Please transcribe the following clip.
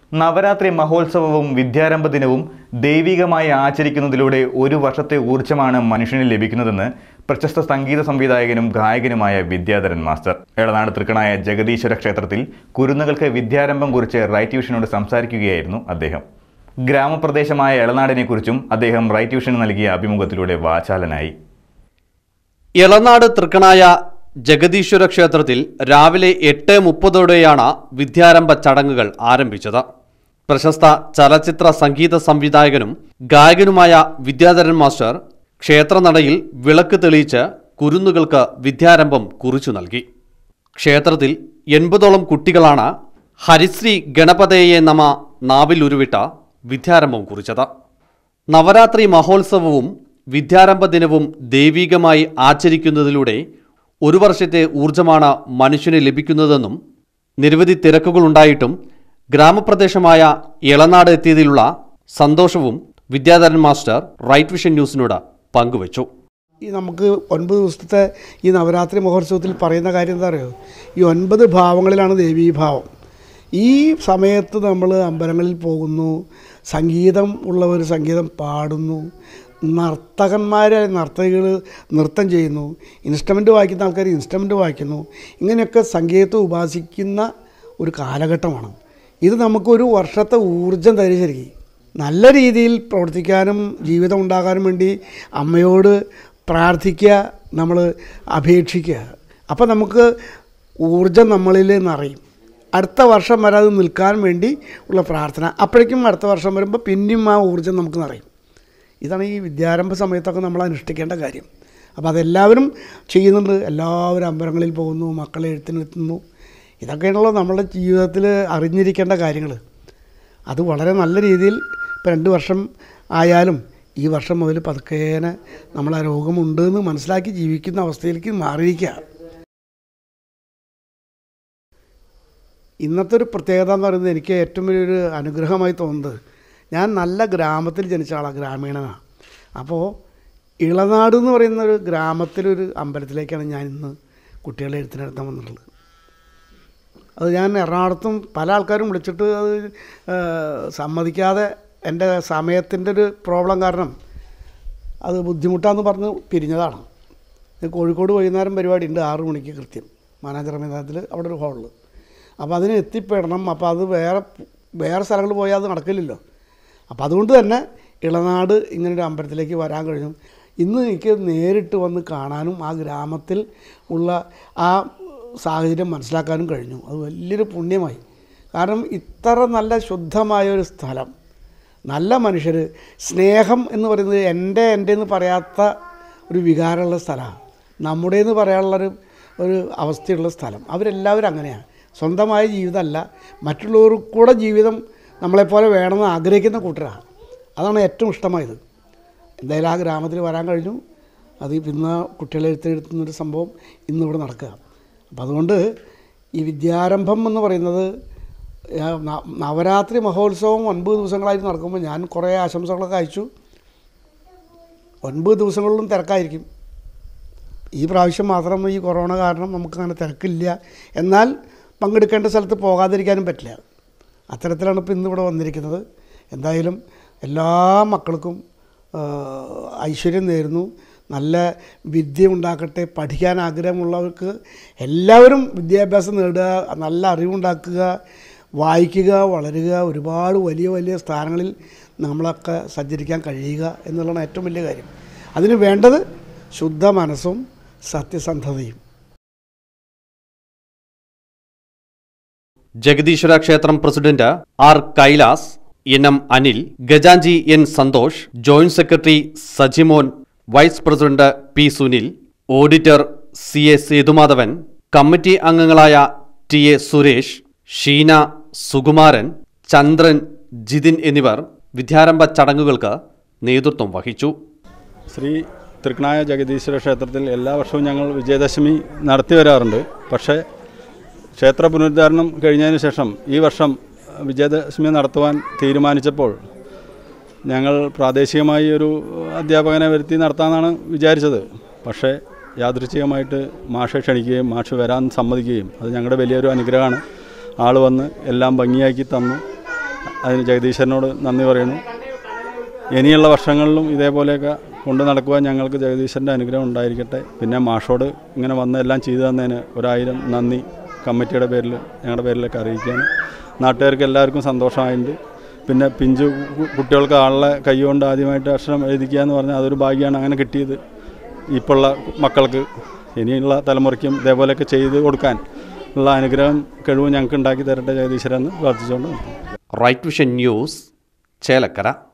നവരാത്രി മഹോത്സവവും വിദ്യാരംഭ ദിനവും ദൈവികമായി ആചരിക്കുന്നതിലൂടെ ഒരു വർഷത്തെ ഊർജ്ജമാണ് മനുഷ്യന് ലഭിക്കുന്നതെന്ന് പ്രശസ്ത സംഗീത സംവിധായകനും ഗായകനുമായ വിദ്യാധരൻ മാസ്റ്റർ എളനാട് തൃക്കണായ ജഗദീശ്വര ക്ഷേത്രത്തിൽ കുരുന്നുകൾക്ക് വിദ്യാരംഭം കുറിച്ച് റൈറ്റ് ട്യൂഷനോട് സംസാരിക്കുകയായിരുന്നു അദ്ദേഹം ഗ്രാമപ്രദേശമായ എളനാടിനെക്കുറിച്ചും അദ്ദേഹം റൈറ്റ് ട്യൂഷന് നൽകിയ അഭിമുഖത്തിലൂടെ വാചാലനായി ഇളനാട് തൃക്കണായ ജഗദീശ്വര ക്ഷേത്രത്തിൽ രാവിലെ എട്ട് മുപ്പതോടെയാണ് വിദ്യാരംഭ ചടങ്ങുകൾ ആരംഭിച്ചത് പ്രശസ്ത ചലച്ചിത്ര സംഗീത സംവിധായകനും ഗായകനുമായ വിദ്യാധരൻ മാസ്റ്റർ ക്ഷേത്രനടയിൽ വിളക്ക് തെളിയിച്ച് കുരുന്നുകൾക്ക് വിദ്യാരംഭം കുറിച്ചു നൽകി ക്ഷേത്രത്തിൽ എൺപതോളം കുട്ടികളാണ് ഹരിശ്രീ ഗണപതയെ നമ നാവിൽ ഉരുവിട്ട വിദ്യാരംഭം കുറിച്ചത് നവരാത്രി മഹോത്സവവും വിദ്യാരംഭ ദിനവും ദൈവികമായി ആചരിക്കുന്നതിലൂടെ ഒരു വർഷത്തെ ഊർജമാണ് മനുഷ്യന് ലഭിക്കുന്നതെന്നും നിരവധി തിരക്കുകളുണ്ടായിട്ടും ഗ്രാമപ്രദേശമായ ഇളനാട് എത്തിയതിലുള്ള സന്തോഷവും വിദ്യാധരൻ മാസ്റ്റർ റൈറ്റ് വിഷൻ ന്യൂസിനോട് പങ്കുവച്ചു ഈ നമുക്ക് ഒൻപത് ദിവസത്തെ ഈ നവരാത്രി മഹോത്സവത്തിൽ പറയുന്ന കാര്യം എന്താ പറയുക ഈ ഒൻപത് ഭാവങ്ങളിലാണ് ദേവീഭാവം ഈ സമയത്ത് നമ്മൾ അമ്പലങ്ങളിൽ പോകുന്നു സംഗീതം ഉള്ളവർ സംഗീതം പാടുന്നു നർത്തകന്മാരെ നർത്തകികൾ നൃത്തം ചെയ്യുന്നു ഇൻസ്ട്രുമെൻ്റ് വായിക്കുന്ന ആൾക്കാർ ഇൻസ്ട്രുമെൻ്റ് വായിക്കുന്നു ഇങ്ങനെയൊക്കെ സംഗീതത്തെ ഉപാസിക്കുന്ന ഒരു കാലഘട്ടമാണ് ഇത് നമുക്കൊരു വർഷത്തെ ഊർജം തരും ശരിക്കും നല്ല രീതിയിൽ പ്രവർത്തിക്കാനും ജീവിതം ഉണ്ടാകാനും വേണ്ടി അമ്മയോട് പ്രാർത്ഥിക്കുക നമ്മൾ അപേക്ഷിക്കുക അപ്പോൾ നമുക്ക് ഊർജം നമ്മളിൽ നിറയും അടുത്ത വർഷം വരെ അത് നിൽക്കാൻ വേണ്ടി ഉള്ള പ്രാർത്ഥന അപ്പോഴേക്കും അടുത്ത വർഷം വരുമ്പോൾ പിന്നെയും ആ ഊർജം നമുക്ക് നിറയും ഇതാണ് ഈ വിദ്യാരംഭ സമയത്തൊക്കെ നമ്മൾ അനുഷ്ഠിക്കേണ്ട കാര്യം അപ്പോൾ അതെല്ലാവരും ചെയ്യുന്നുണ്ട് എല്ലാവരും അമ്പലങ്ങളിൽ പോകുന്നു മക്കളെ എഴുത്തിനെത്തുന്നു ഇതൊക്കെയാണല്ലോ നമ്മുടെ ജീവിതത്തിൽ അറിഞ്ഞിരിക്കേണ്ട കാര്യങ്ങൾ അത് വളരെ നല്ല രീതിയിൽ ഇപ്പം രണ്ട് വർഷം ആയാലും ഈ വർഷം മുതൽ പതുക്കേനെ നമ്മൾ ആ രോഗമുണ്ട് എന്ന് മനസ്സിലാക്കി ജീവിക്കുന്ന അവസ്ഥയിലേക്ക് മാറിയിരിക്കുക ഇന്നത്തെ ഒരു പ്രത്യേകത എന്ന് പറയുന്നത് എനിക്ക് ഏറ്റവും വലിയൊരു അനുഗ്രഹമായി തോന്നുന്നത് ഞാൻ നല്ല ഗ്രാമത്തിൽ ജനിച്ച ആളാണ് ഗ്രാമീണനാണ് അപ്പോൾ ഇളനാട് എന്ന് പറയുന്ന ഒരു ഗ്രാമത്തിലൊരു അമ്പലത്തിലേക്കാണ് ഞാൻ ഇന്ന് കുട്ടികളെ എഴുത്തിനെടുത്താൻ വന്നിട്ടുള്ളത് അത് ഞാൻ എറണാകുളത്തും പല ആൾക്കാരും വിളിച്ചിട്ട് അത് സമ്മതിക്കാതെ എൻ്റെ സമയത്തിൻ്റെ ഒരു പ്രോബ്ലം കാരണം അത് ബുദ്ധിമുട്ടാന്ന് പറഞ്ഞ് പിരിഞ്ഞതാണ് കോഴിക്കോട് വൈകുന്നേരം പരിപാടി ഉണ്ട് ആറു മണിക്ക് കൃത്യം മാനാജർ മൈതാനത്തിൽ അവിടെ ഒരു ഹാളിൽ അപ്പോൾ അതിന് എത്തിപ്പെടണം അപ്പോൾ അത് വേറെ വേറെ സ്ഥലങ്ങളിൽ പോയാൽ അത് നടക്കില്ലല്ലോ അപ്പോൾ അതുകൊണ്ട് തന്നെ ഇളനാട് ഇങ്ങനൊരു അമ്പലത്തിലേക്ക് വരാൻ കഴിഞ്ഞു ഇന്ന് എനിക്ക് നേരിട്ട് വന്ന് കാണാനും ആ ഗ്രാമത്തിൽ ഉള്ള ആ സാഹചര്യം മനസ്സിലാക്കാനും കഴിഞ്ഞു അത് വലിയൊരു പുണ്യമായി കാരണം ഇത്ര നല്ല ശുദ്ധമായ ഒരു സ്ഥലം നല്ല മനുഷ്യർ സ്നേഹം എന്ന് പറയുന്നത് എൻ്റെ എൻ്റെ എന്ന് പറയാത്ത ഒരു വികാരമുള്ള സ്ഥലമാണ് നമ്മുടെ എന്ന് പറയാനുള്ളൊരു ഒരു അവസ്ഥയുള്ള സ്ഥലം അവരെല്ലാവരും അങ്ങനെയാണ് സ്വന്തമായ ജീവിതമല്ല മറ്റുള്ളവർക്ക് കൂടെ ജീവിതം നമ്മളെപ്പോലെ വേണമെന്ന് ആഗ്രഹിക്കുന്ന കൂട്ടരാണ് അതാണ് ഏറ്റവും ഇഷ്ടമായത് എന്തായാലും ആ ഗ്രാമത്തിൽ വരാൻ കഴിഞ്ഞു അത് ഇന്ന് കുട്ടികളെ എഴുത്തെഴുത്തുന്നൊരു സംഭവം ഇന്നിവിടെ നടക്കുക അപ്പം അതുകൊണ്ട് ഈ വിദ്യാരംഭം എന്ന് പറയുന്നത് ന- നവരാത്രി മഹോത്സവം ഒൻപത് ദിവസങ്ങളായിട്ട് നടക്കുമ്പോൾ ഞാൻ കുറേ ആശംസകളൊക്കെ അയച്ചു ഒൻപത് ദിവസങ്ങളിലും തിരക്കായിരിക്കും ഈ പ്രാവശ്യം മാത്രം ഈ കൊറോണ കാരണം നമുക്കങ്ങനെ തിരക്കില്ല എന്നാൽ പങ്കെടുക്കേണ്ട സ്ഥലത്ത് പോകാതിരിക്കാനും പറ്റില്ല അത്തരത്തിലാണ് ഇപ്പോൾ ഇന്നിവിടെ വന്നിരിക്കുന്നത് എന്തായാലും എല്ലാ മക്കൾക്കും ആ, ഐശ്വര്യം നേരുന്നു നല്ല വിദ്യ ഉണ്ടാക്കട്ടെ പഠിക്കാൻ ആഗ്രഹമുള്ളവർക്ക് എല്ലാവരും വിദ്യാഭ്യാസം നേടുക നല്ല അറിവുണ്ടാക്കുക വായിക്കുക വളരുക ഒരുപാട് വലിയ വലിയ സ്ഥാനങ്ങളിൽ നമ്മളൊക്കെ സഞ്ചരിക്കാൻ കഴിയുക എന്നുള്ളതാണ് ഏറ്റവും വലിയ കാര്യം അതിന് വേണ്ടത് ശുദ്ധ മനസ്സും സത്യസന്ധതയും ജഗദീശ്വര ക്ഷേത്രം president R Kailas N M Anil ഗജാഞ്ചി N Santhosh joint secretary Sajimon vice president P Sunil auditor C A Sethumadhavan committee അംഗങ്ങളായ ടി എ സുരേഷ് ഷീന സുകുമാരൻ ചന്ദ്രൻ ജിതിൻ എന്നിവർ വിദ്യാരംഭ ചടങ്ങുകൾക്ക് നേതൃത്വം വഹിച്ചു ശ്രീ തൃക്കണായ ജഗദീശ്വര ക്ഷേത്രത്തിൽ എല്ലാ വർഷവും ഞങ്ങൾ വിജയദശമി നടത്തി വരാറുണ്ട് പക്ഷേ ക്ഷേത്ര പുനരുദ്ധാരണം കഴിഞ്ഞതിന് ശേഷം ഈ വർഷം വിജയദശമി നടത്തുവാൻ തീരുമാനിച്ചപ്പോൾ ഞങ്ങൾ പ്രാദേശികമായി ഒരു അധ്യാപകനെ വരുത്തി നടത്താമെന്നാണ് വിചാരിച്ചത് പക്ഷേ യാദൃച്ഛികമായിട്ട് മാഷെ ക്ഷണിക്കുകയും മാഷ് വരാൻ സമ്മതിക്കുകയും അത് ഞങ്ങളുടെ വലിയൊരു അനുഗ്രഹമാണ് ആൾ വന്ന് എല്ലാം ഭംഗിയാക്കി തന്നു അതിന് ജഗദീശനോട് നന്ദി പറയുന്നു ഇനിയുള്ള വർഷങ്ങളിലും ഇതേപോലെയൊക്കെ കൊണ്ടു നടക്കുവാൻ ഞങ്ങൾക്ക് ജഗദീശൻ്റെ അനുഗ്രഹം ഉണ്ടായിരിക്കട്ടെ പിന്നെ മാഷോട് ഇങ്ങനെ വന്ന് എല്ലാം ചെയ്തു തന്നതിന് ഒരായിരം നന്ദി കമ്മിറ്റിയുടെ പേരിൽ ഞങ്ങളുടെ പേരിലൊക്കെ അറിയിക്കുകയാണ് നാട്ടുകാർക്ക് എല്ലാവർക്കും സന്തോഷമായിട്ടുണ്ട് പിന്നെ പിഞ്ചു കു- കുട്ടികൾക്ക് ആളെ കൈകൊണ്ട് ആദ്യമായിട്ട് അക്ഷരം എഴുതിക്കുക എന്ന് പറഞ്ഞാൽ അതൊരു ഭാഗ്യമാണ് അങ്ങനെ കിട്ടിയത് ഇപ്പോഴുള്ള മക്കൾക്ക് ഇനിയുള്ള തലമുറയ്ക്കും ഇതേപോലെയൊക്കെ ചെയ്ത് കൊടുക്കാൻ ഉള്ള അനുഗ്രഹം കഴിവ് ഞങ്ങൾക്ക് ഉണ്ടാക്കി തരട്ടെ ജഗദീശ്വരെന്ന് പ്രാർത്ഥിച്ചുകൊണ്ട് നിർത്തുന്നു റൈറ്റ് വിഷൻ ന്യൂസ് ചേലക്കര